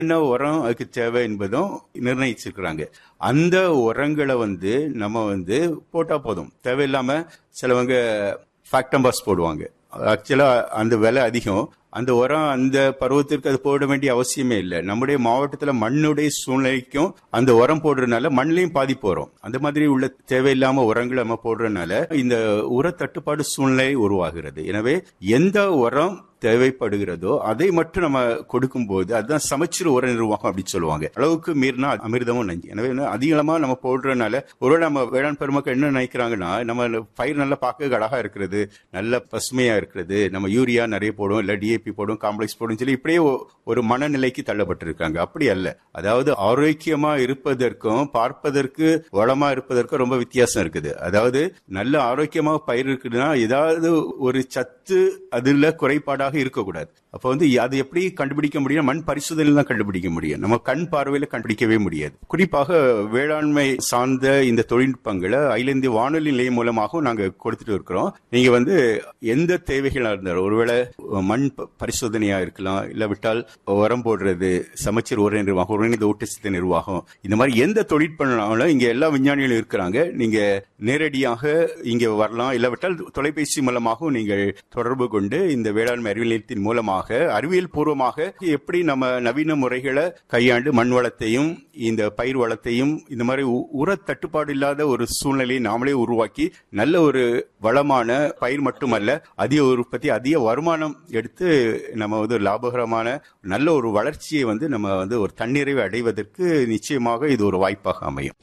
என்ன உரம் அதுக்கு தேவை என்பதும் நிர்ணயிச்சிருக்கிறாங்க அந்த உரங்களை வந்து நம்ம வந்து போட்டா போதும் தேவையில்லாம சிலவங்க ஃபேக்டம்பஸ் போடுவாங்க ஆக்சுவலா அந்த விலை அதிகம் அந்த உரம் அந்த பருவத்திற்கு அது போட வேண்டிய அவசியமே இல்லை நம்முடைய மாவட்டத்துல மண்ணுடைய சூழ்நிலைக்கும் அந்த உரம் போடுறதுனால மண்ணிலையும் பாதிப்பு வரும் அந்த மாதிரி உள்ள தேவையில்லாம உரங்களை நம்ம போடுறதுனால இந்த உர தட்டுப்பாடு சூழ்நிலை உருவாகிறது எனவே எந்த உரம் தேவைப்படுகிறதோ அதை மட்டும் நம்ம கொடுக்கும்போது அதுதான் சமச்சீர் உர நிர்வாகம் அப்படின்னு சொல்லுவாங்க அளவுக்கு மீறினா அமிர்தமும் நஞ்சு எனவே வந்து அதிகமா நம்ம போடுறதுனால ஒருவேளை நம்ம வேளாண் பெருமக்கள் என்ன நினைக்கிறாங்கன்னா நம்ம பயிர் நல்லா பார்க்க அழகா இருக்கிறது நல்ல பசுமையா இருக்கிறது நம்ம யூரியா நிறைய போடும் இல்ல டிஏபி போடும் காம்ப்ளெக்ஸ் போடும் சொல்லி இப்படியே ஒ- ஒரு மனநிலைக்கு தள்ளப்பட்டிருக்காங்க அப்படி அல்ல அதாவது ஆரோக்கியமா இருப்பதற்கும் பார்ப்பதற்கு வளமா இருப்பதற்கும் ரொம்ப வித்தியாசம் இருக்குது அதாவது நல்ல ஆரோக்கியமா பயிர் இருக்குதுன்னா ஏதாவது ஒரு சத்து அதுல குறைபாடாக இருக்கக்கூடாது அப்ப வந்து அது எப்படி கண்டுபிடிக்க முடியும் மண் பரிசோதனையில் தான் கண்டுபிடிக்க முடியும் நம்ம கண் பார்வையில கண்டுபிடிக்கவே முடியாது குறிப்பாக வேளாண்மை சார்ந்த இந்த தொழில்நுட்பங்களை அகில இந்திய வானொலி நிலையம் மூலமாகவும் நாங்க கொடுத்துட்டு இருக்கிறோம் நீங்க வந்து எந்த தேவைகளா இருந்தாலும் ஒருவேளை மண் ப- பரிசோதனையா இருக்கலாம் இல்ல விட்டால் உரம் போடுறது சமச்சீர் உர நிர்வாகம் ஒருங்கிணைந்த ஊட்டச்சத்து நிர்வாகம் இந்த மாதிரி எந்த தொழில்நுட்பம்னாலும் இங்க எல்லா விஞ்ஞானிகளும் இருக்கிறாங்க நீங்க நேரடியாக இங்க வரலாம் இல்லாவிட்டால் தொலைபேசி மூலமாகவும் நீங்கள் தொடர்பு கொண்டு இந்த வேளாண்மை அறிவியல் நிலையத்தின் மூலமாக அறிவியல் பூர்வமாக எப்படி நம்ம நவீன முறைகளை கையாண்டு மண் வளத்தையும் இந்த பயிர் வளத்தையும் இந்த மாதிரி உ- உர தட்டுப்பாடு இல்லாத ஒரு சூழ்நிலையை நாமளே உருவாக்கி நல்ல ஒரு வளமான பயிர் மட்டுமல்ல அதிக உற்பத்தி அதிக வருமானம் எடுத்து நம்ம வந்து ஒரு லாபகரமான நல்ல ஒரு வளர்ச்சியை வந்து நம்ம வந்து ஒரு தன்னிறைவை அடைவதற்கு நிச்சயமாக இது ஒரு வாய்ப்பாக அமையும்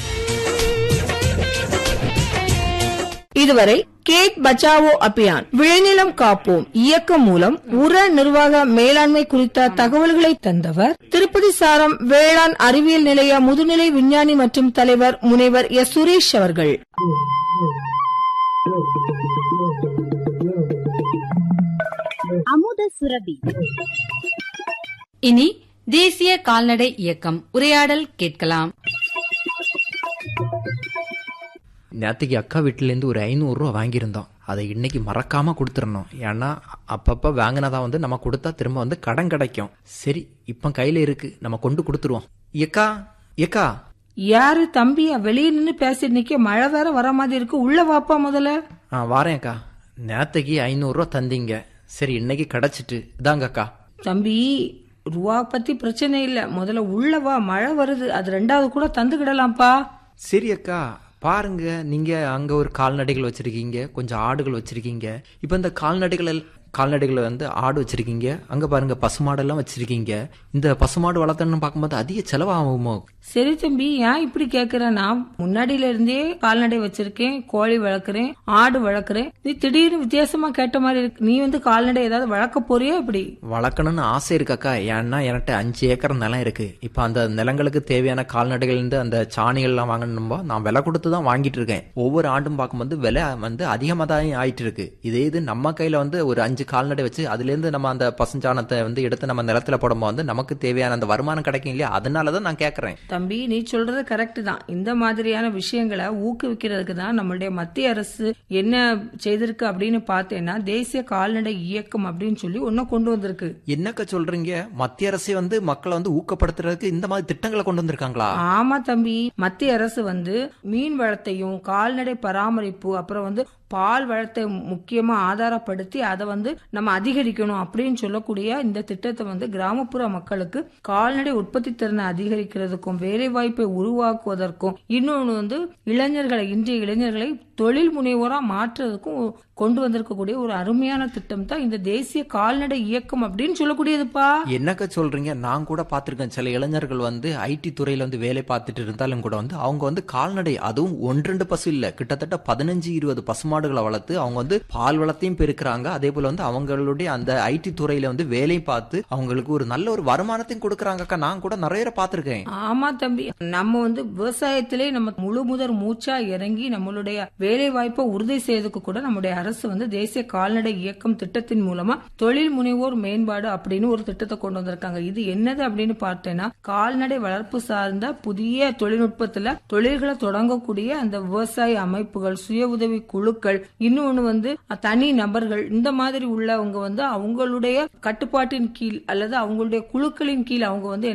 இதுவரை கேட் பச்சாவோ அபியான் விளைநிலம் காப்போம் இயக்கம் மூலம் உர நிர்வாக மேலாண்மை குறித்த தகவல்களை தந்தவர் திருப்பதி சாரம் வேளாண் அறிவியல் நிலைய முதுநிலை விஞ்ஞானி மற்றும் தலைவர் முனைவர் எஸ் சுரேஷ் அவர்கள் அமுத சுரபி இனி தேசிய கால்நடை இயக்கம் உரையாடல் கேட்கலாம் நேற்றுக்கு அக்கா வீட்டிலேருந்து ஒரு ஐநூறுரூவா வாங்கியிருந்தோம் அதை இன்னைக்கு மறக்காம கொடுத்துடணும் ஏன்னா அப்பப்போ வாங்கினதா வந்து நம்ம கொடுத்தா திரும்ப வந்து கடன் கிடைக்கும் சரி இப்போ கையில் இருக்கு நம்ம கொண்டு கொடுத்துருவோம் ஏக்கா ஏக்கா யாரு தம்பியா வெளியே நின்னு பேசிட்டு நிக்க மழை வேற வர மாதிரி இருக்கு உள்ள வாப்பா முதல்ல ஆ வாரேன் அக்கா நேற்றுக்கு ஐநூறுரூவா தந்தீங்க சரி இன்னைக்கு கிடச்சிட்டு இதாங்க அக்கா தம்பி ரூபா பத்தி பிரச்சனை இல்ல முதல்ல உள்ள வா மழை வருது அது ரெண்டாவது கூட தந்துக்கிடலாம்ப்பா சரி அக்கா பாருங்க நீங்க அங்க ஒரு கால்நடைகள் வச்சிருக்கீங்க கொஞ்சம் ஆடுகள் வச்சிருக்கீங்க இப்போ இந்த கால்நடைகள் எல்- கால்நடைகளை வந்து ஆடு வச்சிருக்கீங்க அங்க பாருங்க பசுமாடெல்லாம் வச்சிருக்கீங்க இந்த பசுமாடு வளர்த்தணும்னு பார்க்கும்போது அதிக செலவாகுமோ சரி தம்பி ஏன் இப்படி கேக்குற நான் முன்னாடியில இருந்தே கால்நடை வச்சிருக்கேன் கோழி வளர்க்குறேன் ஆடு வளர்க்குறேன் நீ திடீர்னு வித்தியாசமா கேட்ட மாதிரி இருக்கு நீ வந்து கால்நடை ஏதாவது வளர்க்க போறியா இப்படி வளர்க்கணும்னு ஆசை இருக்கு அக்கா ஏன்னா என்கிட்ட அஞ்சு ஏக்கர் நிலம் இருக்கு இப்போ அந்த நிலங்களுக்கு தேவையான கால்நடைகள் இருந்து அந்த சாணிகள்லாம் வாங்கணும்போ நான் விலை கொடுத்து தான் வாங்கிட்டு இருக்கேன் ஒவ்வொரு ஆண்டும் பார்க்கும்போது விலை வந்து அதிகமாக தான் ஆயிட்டு இருக்கு இதே இது நம்ம கையில வந்து ஒரு அஞ்சு கால்நடை வச்சு அதுலேருந்து நம்ம அந்த பசுஞ்சாணத்தை வந்து எடுத்து நம்ம நிலத்துல போடும்போது வந்து நமக்கு தேவையான அந்த வருமானம் கிடைக்கும் இல்லையா அதனால தான் நான் கேட்கறேன் தம்பி நீ சொல்றது கரெக்ட் தான் இந்த மாதிரியான விஷயங்களை ஊக்குவிக்கிறதுக்கு தான் நம்மளுடைய மத்திய அரசு என்ன செய்திருக்கு அப்படின்னு பார்த்தேன்னா தேசிய கால்நடை இயக்கம் அப்படின்னு சொல்லி ஒன்னும் கொண்டு வந்திருக்கு என்னக்கா சொல்றீங்க மத்திய அரசே வந்து மக்களை வந்து ஊக்கப்படுத்துறதுக்கு இந்த மாதிரி திட்டங்களை கொண்டு வந்திருக்காங்களா ஆமா தம்பி மத்திய அரசு வந்து மீன் வளத்தையும் கால்நடை பராமரிப்பு அப்புறம் வந்து பால் வளத்தை முக்கியமா ஆதாரப்படுத்தி அதை வந்து நம்ம அதிகரிக்கணும் அப்படின்னு சொல்லக்கூடிய இந்த திட்டத்தை வந்து கிராமப்புற மக்களுக்கு கால்நடை உற்பத்தி திறனை அதிகரிக்கிறதுக்கும் வேலை வாய்ப்பை உருவாக்குவதற்கும் இன்னொன்னு வந்து இளைஞர்களை இன்றைய இளைஞர்களை தொழில் முனைவோரா மாற்றுறதுக்கும் கொண்டு வந்திருக்கக்கூடிய ஒரு அருமையான திட்டம் தான் இந்த தேசிய கால்நடை இயக்கம் அப்படின்னு சொல்லக்கூடியதுப்பா என்னக்கா சொல்றீங்க நான் கூட பார்த்திருக்கேன் சில இளைஞர்கள் வந்து ஐடி துறையில வந்து வேலை பார்த்துட்டு இருந்தாலும் கூட வந்து அவங்க வந்து கால்நடை அதுவும் ஒன்றெண்டு பசு இல்ல கிட்டத்தட்ட பதினஞ்சு இருபது பசுமாடுகளை வளர்த்து அவங்க வந்து பால் வளத்தையும் பெருக்கிறாங்க அதே போல வந்து அவங்களுடைய அந்த ஐடி துறையில வந்து வேலையும் பார்த்து அவங்களுக்கு ஒரு நல்ல ஒரு வருமானத்தையும் கொடுக்கறாங்கக்கா நான் கூட நிறைய பேரை பார்த்திருக்கேன் ஆமா தம்பி நம்ம வந்து விவசாயத்திலே நம்ம முழு முதற் மூச்சா இறங்கி நம்மளுடைய வேலை வாய்ப்பை உறுதி செய்யறதுக்கு கூட நம்முடைய அரசு வந்து தேசிய கால்நடை இயக்கம் திட்டத்தின் மூலமா தொழில் முனைவோர் மேம்பாடு அப்படின்னு ஒரு திட்டத்தை கொண்டு வந்திருக்காங்க இது என்னது அப்படின்னு பார்த்தேன்னா கால்நடை வளர்ப்பு சார்ந்த புதிய தொழில்நுட்பத்துல தொழில்களை தொடங்கக்கூடிய அந்த விவசாய அமைப்புகள் சுய உதவி குழுக்கள் இன்னொன்னு வந்து தனி நபர்கள் இந்த மாதிரி உள்ளவங்க வந்து அவங்களுடைய கட்டுப்பாட்டின் கீழ் அல்லது அவங்களுடைய குழுக்களின் கீழ் அவங்க வந்து